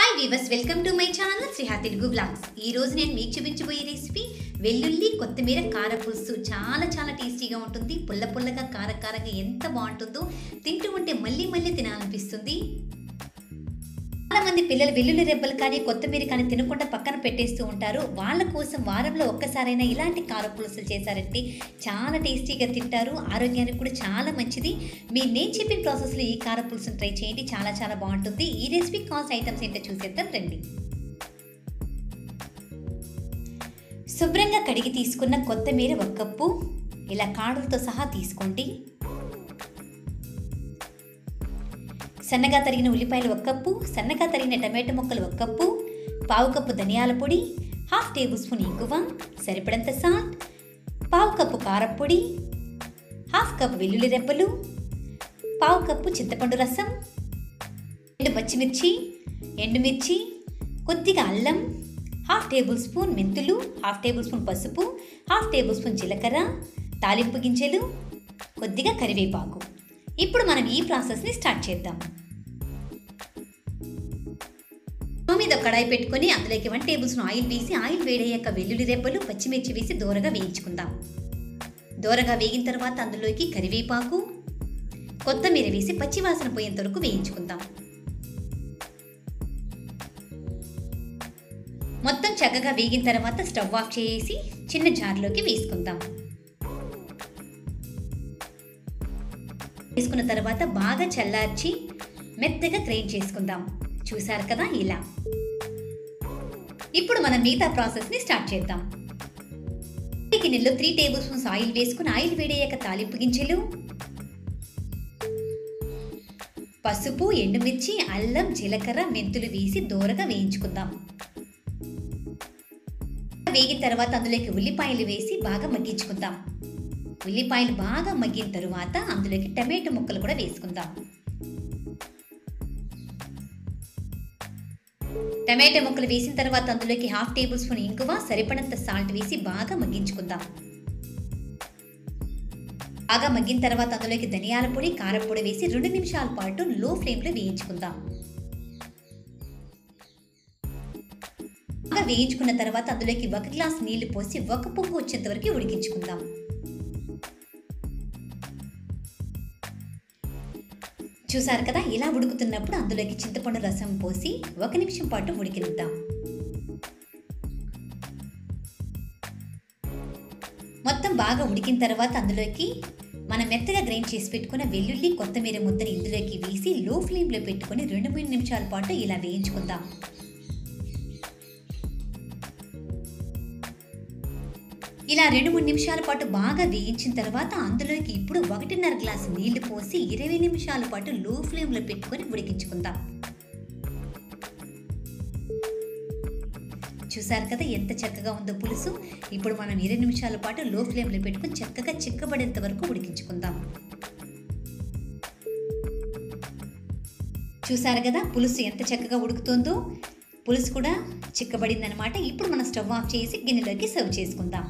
hi viewers welcome to my channel Sriha Telugu blogs ఈ రోజు నేను మీకు చూపించబోయే రెసిపీ వెల్లుల్లి కొత్తిమీర కార పులుసు చాలా చాలా టేస్టీగా ఉంటుంది పుల్ల పుల్లగా కార కారంగా ఎంత బాగుంటుందో తింటూ ఉంటే మళ్ళీ మళ్ళీ తినాలనిపిస్తుంది చాలా మంది పిల్లలు వెల్లుల్లి రెబ్బలు కానీ కొత్తిమీర కానీ తినకుండా పక్కన పెట్టేస్తూ ఉంటారు వాళ్ళ కోసం వారంలో ఒక్కసారైనా ఇలాంటి కార పులుసులు చేశారంటే చాలా టేస్టీగా తింటారు ఆరోగ్యానికి కూడా చాలా మంచిది మీరు నేను చెప్పిన ప్రాసెస్లో ఈ కార పులుసును ట్రై చేయండి చాలా చాలా బాగుంటుంది ఈ రెసిపీ కాస్ట్ ఐటమ్స్ ఏంటో చూసేద్దాం రండి శుభ్రంగా కడిగి తీసుకున్న కొత్తిమీర ఒక కప్పు ఇలా కాడులతో సహా తీసుకోండి సన్నగా తరిగిన ఉల్లిపాయలు ఒక కప్పు సన్నగా తరిగిన టమాటో ముక్కలు ఒక కప్పు పావు కప్పు ధనియాల పొడి హాఫ్ టేబుల్ స్పూన్ ఇంగువ సరిపడంత సాల్ట్ పావు కప్పు కారప్పొడి హాఫ్ కప్ వెల్లుల్లి రెబ్బలు పావు కప్పు చింతపండు రసం రెండు పచ్చిమిర్చి ఎండుమిర్చి కొద్దిగా అల్లం హాఫ్ టేబుల్ స్పూన్ మెంతులు హాఫ్ టేబుల్ స్పూన్ పసుపు హాఫ్ టేబుల్ స్పూన్ జీలకర్ర తాలింపు గింజలు కొద్దిగా కరివేపాకు ఇప్పుడు మనం ఈ ప్రాసెస్ని స్టార్ట్ చేద్దాం స్టవ్ మీద కడాయి పెట్టుకొని అందులోకి వన్ టేబుల్ స్పూన్ ఆయిల్ వేసి ఆయిల్ వేడయ్యాక వెల్లుల్లి రెబ్బలు పచ్చిమిర్చి వేసి దూరగా వేయించుకుందాం దూరగా వేగిన తర్వాత అందులోకి కరివేపాకు కొత్తిమీర వేసి పచ్చివాసన పోయేంత వరకు వేయించుకుందాం మొత్తం చక్కగా వేగిన తర్వాత స్టవ్ ఆఫ్ చేసి చిన్న జార్లోకి వేసుకుందాం వేసుకున్న తర్వాత బాగా చల్లార్చి మెత్తగా గ్రైండ్ చేసుకుందాం చూసారు కదా ఇలా ఇప్పుడు మనం మిగతా ప్రాసెస్ని స్టార్ట్ చేద్దాం గిన్నెలో త్రీ టేబుల్ స్పూన్స్ ఆయిల్ వేసుకుని ఆయిల్ వేడయ్యాక తాలింపు గింజలు పసుపు ఎండుమిర్చి అల్లం జీలకర్ర మెంతులు వేసి దూరగా వేయించుకుందాం వేగిన తర్వాత అందులోకి ఉల్లిపాయలు వేసి బాగా మగ్గించుకుందాం ఉల్లిపాయలు బాగా మగ్గిన తరువాత అందులోకి టమాటో ముక్కలు కూడా వేసుకుందాం టమాటో ముక్కలు వేసిన తర్వాత అందులోకి హాఫ్ టేబుల్ స్పూన్ ఇంగువ సరిపడంత సాల్ట్ వేసి బాగా మగ్గించుకుందాం బాగా మగ్గిన తర్వాత అందులోకి ధనియాల పొడి కారపొడి వేసి రెండు నిమిషాల పాటు లో ఫ్లేమ్లో వేయించుకుందాం బాగా వేయించుకున్న తర్వాత అందులోకి ఒక గ్లాస్ నీళ్లు పోసి ఒక పొంగు వచ్చేంత వరకు ఉడికించుకుందాం చూసారు కదా ఇలా ఉడుకుతున్నప్పుడు అందులోకి చింతపండు రసం పోసి ఒక నిమిషం పాటు ఉడికినిద్దాం మొత్తం బాగా ఉడికిన తర్వాత అందులోకి మనం మెత్తగా గ్రైండ్ చేసి పెట్టుకున్న వెల్లుల్లి కొత్తిమీర ముద్దని ఇందులోకి వేసి లో ఫ్లేమ్లో పెట్టుకొని రెండు మూడు నిమిషాల పాటు ఇలా వేయించుకుందాం ఇలా రెండు మూడు నిమిషాల పాటు బాగా వేయించిన తర్వాత అందులోకి ఇప్పుడు ఒకటిన్నర గ్లాసు నీళ్లు పోసి ఇరవై నిమిషాల పాటు లో ఫ్లేమ్లో పెట్టుకొని ఉడికించుకుందాం చూసారు కదా ఎంత చక్కగా ఉందో పులుసు ఇప్పుడు మనం ఇరవై నిమిషాల పాటు లో ఫ్లేమ్లో పెట్టుకొని చక్కగా చిక్కబడేంత వరకు ఉడికించుకుందాం చూసారు కదా పులుసు ఎంత చక్కగా ఉడుకుతుందో పులుసు కూడా చిక్కబడిందనమాట ఇప్పుడు మనం స్టవ్ ఆఫ్ చేసి గిన్నెలోకి సర్వ్ చేసుకుందాం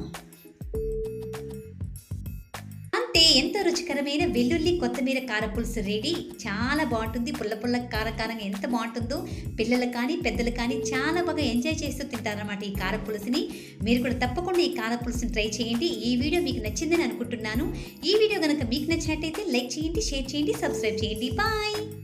అంతే ఎంతో రుచికరమైన వెల్లుల్లి కొత్తిమీర కారపులుసు రెడీ చాలా బాగుంటుంది పుల్ల పుల్ల కారకారంగా ఎంత బాగుంటుందో పిల్లలు కానీ పెద్దలు కానీ చాలా బాగా ఎంజాయ్ చేస్తూ తింటారన్నమాట ఈ కారపులుసుని మీరు కూడా తప్పకుండా ఈ కారపులుసుని ట్రై చేయండి ఈ వీడియో మీకు నచ్చిందని అనుకుంటున్నాను ఈ వీడియో కనుక మీకు నచ్చినట్టయితే లైక్ చేయండి షేర్ చేయండి సబ్స్క్రైబ్ చేయండి బాయ్